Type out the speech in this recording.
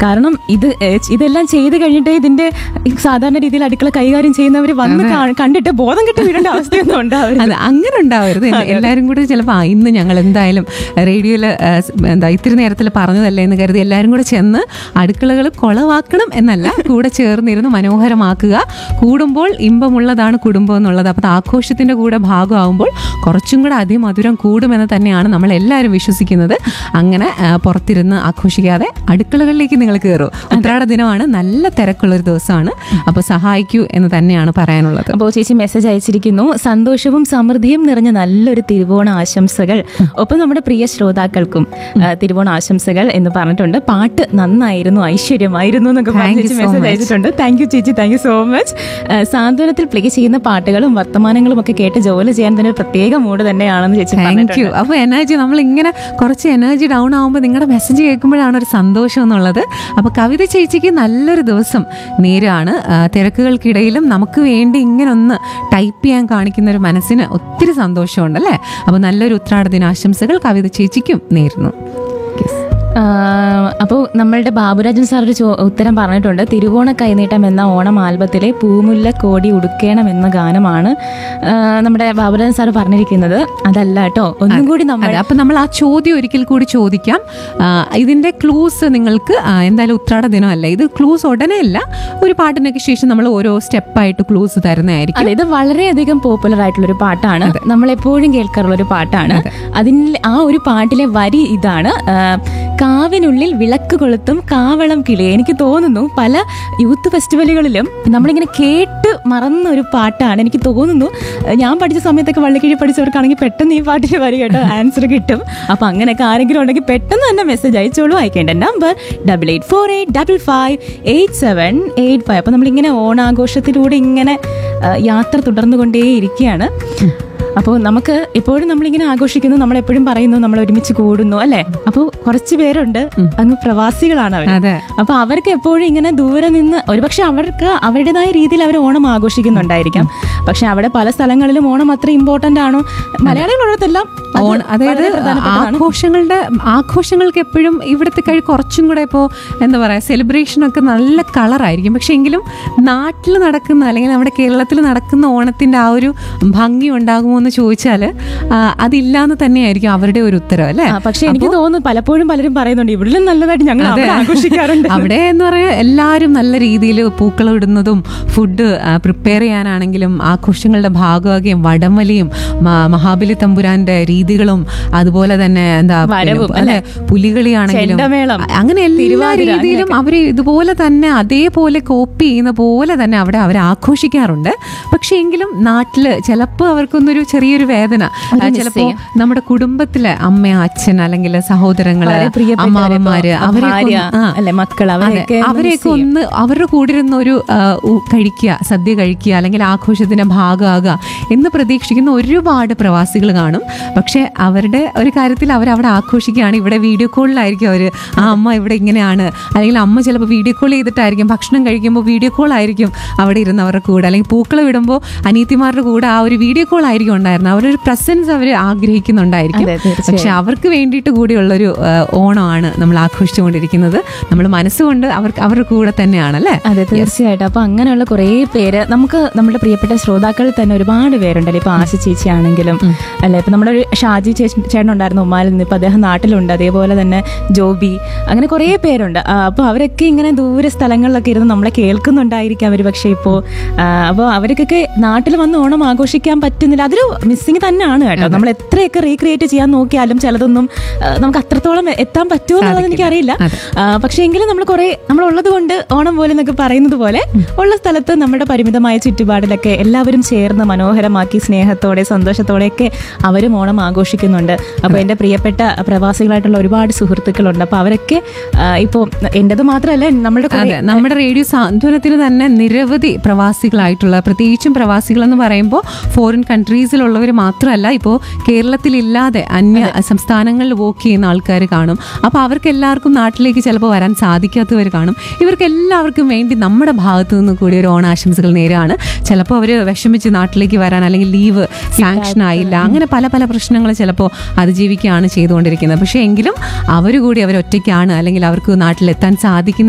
കാരണം ഇത് ഏഹ്, ഇതെല്ലാം ചെയ്ത് കഴിഞ്ഞിട്ട് ഇതിന്റെ ഈ സാധാരണ രീതിയിൽ അടുക്കള കൈകാര്യം ചെയ്യുന്നവർ വന്ന് കാ- കണ്ടിട്ട് ബോധം കെട്ട് വീടേണ്ട അവസ്ഥയൊന്നും ഉണ്ടാവരുത് അത് അങ്ങനെ ഉണ്ടാവരുത് എല്ല- എല്ലാവരും കൂടെ ചിലപ്പോൾ ആ ഇന്ന് ഞങ്ങൾ എന്തായാലും റേഡിയോയിൽ എന്താ ഇത്തിരി നേരത്തിൽ പറഞ്ഞതല്ലേ എന്ന് കരുതി എല്ലാവരും കൂടെ ചെന്ന് അടുക്കളകൾ കുളവാക്കണം എന്നല്ല കൂടെ ചേർന്നിരുന്ന് മനോഹരമാക്കുക കൂടുമ്പോൾ ഇമ്പമുള്ളതാണ് കുടുംബം എന്നുള്ളത് അപ്പോൾ അത് ആഘോഷത്തിൻ്റെ കൂടെ ഭാഗമാകുമ്പോൾ കുറച്ചും കൂടെ അതിമധുരം കൂടുമെന്ന് തന്നെയാണ് നമ്മൾ എല്ലാവരും വിശ്വസിക്കുന്നത് അങ്ങനെ ആ, പുറത്തിരുന്ന് ആഘോഷിക്കാതെ അടുക്കളകളിലേക്ക് നിങ്ങൾ കയറൂ ഉത്രാട ദിനമാണ് നല്ല തിരക്കുള്ള ഒരു ദിവസമാണ് അപ്പോൾ സഹായിക്കൂ എന്ന് തന്നെയാണ് പറയാനുള്ളത് അപ്പോൾ ചേച്ചി മെസ്സേജ് അയച്ചിരിക്കുന്നു സന്തോഷവും സമൃദ്ധിയും നിറഞ്ഞ നല്ലൊരു തിരുവോണ ആശംസകൾ ഒപ്പം നമ്മുടെ പ്രിയ ശ്രോതാക്കൾക്കും ആ, തിരുവോണ ആശംസകൾ എന്ന് പറഞ്ഞിട്ടുണ്ട് പാട്ട് നന്നായിരുന്നു ഐശ്വര്യമായിരുന്നു എന്നൊക്കെ Thank പറഞ്ഞ് you so മെസ്സേജ് much. അയച്ചിട്ടുണ്ട് താങ്ക് യു ചേച്ചി താങ്ക് യു സോ മച്ച് സാന്ത്വനത്തിൽ പ്ലേ ചെയ്യുന്ന പാട്ടുകളും വർത്തമാനങ്ങളും ഒക്കെ കേട്ട് ജോലി ചെയ്യാൻ തന്നെ ഒരു പ്രത്യേക മൂഡ് തന്നെയാണെന്ന് ചേച്ചി താങ്ക് യു പറഞ്ഞിട്ടുണ്ട് അപ്പോൾ എനർജി നമ്മൾ ഇങ്ങനെ കുറച്ച് എനർജി ഡൗൺ ആകുമ്പോൾ നിങ്ങളുടെ മെസ്സേജ് കേൾക്കുമ്പോഴാണ് ഒരു സന്തോഷം എന്നുള്ളത് അപ്പോൾ കവിത ചേച്ചിക്ക് നല്ലൊരു ദിവസം നേരാണ് ആ, തിരക്കുകൾക്കിടയിലും നമുക്ക് വേണ്ടി ഇങ്ങനെ ഒന്ന് ടൈപ്പ് ചെയ്യാൻ കാണിക്കുന്ന ഒരു മനസ്സിന് ഒത്തിരി സന്തോഷമുണ്ട് അല്ലേ അപ്പോൾ നല്ലൊരു ഉത്രാട ദിനാശംസകൾ കവിത ചേച്ചിക്കും നേരുന്നു അപ്പോൾ നമ്മളുടെ ബാബുരാജൻ സാർ ഒരു ചോ- ഉത്തരം പറഞ്ഞിട്ടുണ്ട് തിരുവോണ കൈനീട്ടം എന്ന ഓണം ആൽബത്തിലെ പൂമുല്ല കോടി ഉടുക്കേണം എന്ന ഗാനമാണ് ആ, നമ്മുടെ ബാബുരാജൻ സാർ പറഞ്ഞിരിക്കുന്നത് അതല്ല കേട്ടോ ഒന്നും കൂടി നമ്മൾ അതെ അപ്പം നമ്മൾ ആ ചോദ്യം ഒരിക്കൽ കൂടി ചോദിക്കാം ആ, ഇതിന്റെ ക്ലൂസ് നിങ്ങൾക്ക് ആ, എന്തായാലും ഉത്രാട ദിനമല്ല ഇത് ക്ലൂസ് ഉടനെ അല്ല ഒരു പാട്ടിനൊക്കെ ശേഷം നമ്മൾ ഓരോ സ്റ്റെപ്പായിട്ട് ക്ലൂസ് തരുന്നതായിരിക്കും അതെ ഇത് വളരെയധികം പോപ്പുലർ ആയിട്ടുള്ള ഒരു പാട്ടാണ് നമ്മൾ എപ്പോഴും കേൾക്കാറുള്ള ഒരു പാട്ടാണ് അതിൽ ആ ഒരു പാട്ടിലെ വരി ഇതാണ് ആ, കാവിനുള്ളിൽ വിളക്ക് കൊളുത്തും കാവളം കിളി എനിക്ക് തോന്നുന്നു പല യൂത്ത് ഫെസ്റ്റിവലുകളിലും നമ്മളിങ്ങനെ കേട്ട് മറന്ന ഒരു പാട്ടാണ് എനിക്ക് തോന്നുന്നു ആ, ഞാൻ പഠിച്ച സമയത്തൊക്കെ വള്ളിക്കിഴി പഠിച്ചവർക്കാണെങ്കിൽ പെട്ടെന്ന് ഈ പാട്ടിന് വരി കേട്ടോ ആൻസർ കിട്ടും അപ്പൊ അങ്ങനെയൊക്കെ ആരെങ്കിലും ഉണ്ടെങ്കിൽ പെട്ടെന്ന് തന്നെ മെസ്സേജ് അയച്ചോളൂ അയക്കേണ്ട number double eight four eight double five eight seven eight five അപ്പൊ നമ്മളിങ്ങനെ ഓണാഘോഷത്തിലൂടെ ഇങ്ങനെ ആ, യാത്ര തുടർന്നുകൊണ്ടേയിരിക്കുകയാണ് അപ്പോൾ നമുക്ക് എപ്പോഴും നമ്മളിങ്ങനെ ആഘോഷിക്കുന്നു നമ്മൾ എപ്പോഴും പറയുന്നു നമ്മൾ ഒരുമിച്ച് കൂടുന്നു അല്ലെ അപ്പോൾ കുറച്ച് പേരുണ്ട് അങ്ങ് പ്രവാസികളാണ് അവർ അതെ അപ്പൊ അവർക്ക് എപ്പോഴും ഇങ്ങനെ ദൂരെ നിന്ന് ഒരുപക്ഷെ അവർക്ക് അവരുടേതായ രീതിയിൽ അവർ ഓണം ആഘോഷിക്കുന്നുണ്ടായിരിക്കാം പക്ഷെ അവിടെ പല സ്ഥലങ്ങളിലും ഓണം അത്ര ഇമ്പോർട്ടന്റ് ആണോ മലയാളികളുള്ളതെല്ലാം അത് ഓൺ അതായത് വളരെ പ്രധാനപ്പെട്ടതാണ്. ആഘോഷങ്ങളുടെ ആഘോഷങ്ങൾക്ക് എപ്പോഴും ഇവിടുത്തെ കഴി കുറച്ചും കൂടെ ഇപ്പോൾ എന്താ പറയുക സെലിബ്രേഷനൊക്കെ നല്ല കളറായിരിക്കും പക്ഷെ എങ്കിലും നാട്ടിൽ നടക്കുന്ന അല്ലെങ്കിൽ നമ്മുടെ കേരളത്തിൽ നടക്കുന്ന ഓണത്തിൻ്റെ ആ ഒരു ഭംഗി ഉണ്ടാകുമോ എന്ന് ചോദിച്ചാൽ അതില്ലാന്ന് തന്നെയായിരിക്കും അവരുടെ ഒരു ഉത്തരം അല്ലേ ആ, പക്ഷെ എനിക്ക് തോന്നുന്നു പലപ്പോഴും പലരും പറയുന്നുണ്ട് ഇവിടെയും നല്ലതായിട്ട് ഞങ്ങൾ അവിടെ ആഘോഷിക്കാറുണ്ട് അവിടെ എന്ന് പറയാൻ എല്ലാവരും നല്ല രീതിയിൽ പൂക്കളം ഇടുന്നതും ഫുഡ് പ്രിപ്പയർ ചെയ്യാനാണെങ്കിലും ആഘോഷങ്ങളുടെ ഭാഗമാകുകയും വടംവലിയും മ- മഹാബലി തമ്പുരാന്റെ രീതികളും അതുപോലെ തന്നെ എന്താ വരവും, അല്ലെ പുലികളിയാണെങ്കിലും ചെണ്ടമേളം, അങ്ങനെ എല്ലാ തിരുവാതിര, രീതിയിലും അവർ ഇതുപോലെ തന്നെ അതേപോലെ കോപ്പി ചെയ്യുന്ന പോലെ തന്നെ അവിടെ അവർ ആഘോഷിക്കാറുണ്ട് പക്ഷെ എങ്കിലും നാട്ടില് ചിലപ്പോൾ അവർക്കൊന്നൊരു ചെറിയൊരു വേദന ഒരു miss ചിലപ്പോൾ ചെയ്യും. നമ്മുടെ കുടുംബത്തിലെ അമ്മ അച്ഛൻ അല്ലെങ്കിൽ സഹോദരങ്ങള് വളരെ പ്രിയപ്പെട്ടവരെ, അമ്മാവന്മാര് ഇപ്പോ അവരെയൊക്കെ ഭാര്യ, ഒന്ന് ആ, അല്ലെ മക്കൾ അതെ, അവരെയൊക്കെ ഒന്ന് അവരെയൊക്കെ miss ചെയ്യും. ഒന്ന് അവരുടെ കൂടെ ഇരുന്ന് ഒരു ആ, ഉ- കഴിക്കുക സദ്യ കഴിക്കുക അല്ലെങ്കിൽ ആഘോഷത്തിന്റെ ഭാഗമാകുക എന്ന് പ്രതീക്ഷിക്കുന്ന ഒരുപാട് പ്രവാസികൾ കാണും പക്ഷെ അവരുടെ ഒരു കാര്യത്തിൽ അവർ അവിടെ ആഘോഷിക്കുകയാണ് ഇവിടെ വീഡിയോ കോളിലായിരിക്കും അവർ ആ അമ്മ ഇവിടെ ഇങ്ങനെയാണ് അല്ലെങ്കിൽ അമ്മ ചിലപ്പോൾ വീഡിയോ കോൾ ചെയ്തിട്ടായിരിക്കും ഭക്ഷണം കഴിക്കുമ്പോൾ വീഡിയോ കോൾ ആയിരിക്കും അവിടെ ഇരുന്ന് അവരുടെ കൂടെ അല്ലെങ്കിൽ പൂക്കളം ഇടുമ്പോൾ അനീത്തിമാരുടെ കൂടെ ആ ഒരു വീഡിയോ കോൾ ആയിരിക്കും ഉണ്ടായിരുന്നത് അവരൊരു പ്രസൻസ് അവർ ആഗ്രഹിക്കുന്നുണ്ടായിരിക്കും അതെ, തീർച്ചയായും. പക്ഷെ അവർക്ക് വേണ്ടിയിട്ട് കൂടിയുള്ളൊരു ആ, ഓണമാണ് നമ്മൾ ആഘോഷിച്ചുകൊണ്ടിരിക്കുന്നത് നമ്മൾ മനസ്സുകൊണ്ട് അവർക്ക് അവരുടെ കൂടെ തന്നെയാണ് അല്ലേ അതെ തീർച്ചയായിട്ടും അപ്പൊ അങ്ങനെയുള്ള കുറേ പേര് നമുക്ക് നമ്മുടെ പ്രിയപ്പെട്ട ശ്രോതാക്കളിൽ തന്നെ ഒരുപാട് പേരുണ്ടല്ലോ ഇപ്പൊ ആശ ചേച്ചി ആണെങ്കിലും അല്ലെ ഇപ്പൊ നമ്മുടെ ഒരു ഷാജി ചേച്ചി ചേട്ടൻ ഉണ്ടായിരുന്നു ഉമ്മാലിൽ നിന്ന് ഇപ്പൊ അദ്ദേഹം നാട്ടിലുണ്ട് അതേപോലെ തന്നെ ജോബി അങ്ങനെ കുറേ പേരുണ്ട് ആ, അപ്പൊ അവരൊക്കെ ഇങ്ങനെ ദൂരെ സ്ഥലങ്ങളിലൊക്കെ ഇരുന്ന് നമ്മളെ കേൾക്കുന്നുണ്ടായിരിക്കും അവർ പക്ഷേ ഇപ്പോ അപ്പോൾ അവർക്കൊക്കെ നാട്ടിൽ വന്ന് ഓണം ആഘോഷിക്കാൻ പറ്റുന്നില്ല അതൊരു മിസ്സിങ് തന്നെയാണ് കേട്ടോ നമ്മൾ എത്രയൊക്കെ റീക്രിയേറ്റ് ചെയ്യാൻ നോക്കിയാലും ചിലതൊന്നും ആ, നമുക്ക് അത്രത്തോളം എത്താൻ പറ്റുമോ എന്നുള്ളത് എനിക്കറിയില്ല അതെ. ആ, പക്ഷേ എങ്കിലും നമ്മൾ കുറെ നമ്മൾ ഉള്ളത് കൊണ്ട് ഓണം പോലെ എന്നൊക്കെ പറയുന്നത് പോലെ ഉള്ള സ്ഥലത്ത് നമ്മുടെ പരിമിതമായ ചുറ്റുപാടിലൊക്കെ എല്ലാവരും ചേർന്ന് മനോഹരമാക്കി സ്നേഹത്തോടെ സന്തോഷത്തോടെയൊക്കെ അവരും ഓണം ആഘോഷിക്കുന്നുണ്ട് അപ്പോൾ എൻ്റെ പ്രിയപ്പെട്ട പ്രവാസികളായിട്ടുള്ള ഒരുപാട് സുഹൃത്തുക്കളുണ്ട് അപ്പോൾ അവരൊക്കെ ആ, ഇപ്പോൾ എൻ്റെത് മാത്രമല്ല നമ്മുടെ കുറേ അതെ നമ്മുടെ റേഡിയോ സാന്ത്വനത്തിന് തന്നെ നിരവധി പ്രവാസികളായിട്ടുള്ള പ്രത്യേകിച്ചും പ്രവാസികൾ എന്ന് പറയുമ്പോൾ ഫോറിൻ കൺട്രീസിലുള്ളവർ മാത്രമല്ല ഇപ്പോൾ കേരളത്തിലില്ലാതെ അന്യ സംസ്ഥാനങ്ങളിൽ വർക്ക് ചെയ്യുന്ന ആൾക്കാർ കാണും അപ്പോൾ അവർക്ക് എല്ലാവർക്കും നാട്ടിലേക്ക് ചിലപ്പോൾ വരാൻ സാധിക്കാത്തവർ കാണും ഇവർക്ക് എല്ലാവർക്കും വേണ്ടി നമ്മുടെ ഭാഗത്തു നിന്ന് കൂടി ഒരു ഓണാശംസകൾ നേരാണ് ചിലപ്പോൾ അവർ വിഷമിച്ച് നാട്ടിലേക്ക് വരാൻ അല്ലെങ്കിൽ ലീവ് സാങ്ഷൻ ആയില്ല അങ്ങനെ പല പല പ്രശ്നങ്ങൾ ചിലപ്പോൾ അതിജീവിക്കുകയാണ് ചെയ്തുകൊണ്ടിരിക്കുന്നത് പക്ഷേ എങ്കിലും അവർ കൂടി അവർ ഒറ്റയ്ക്കാണ് അല്ലെങ്കിൽ അവർക്ക് നാട്ടിലെത്താൻ സാധിക്കുന്ന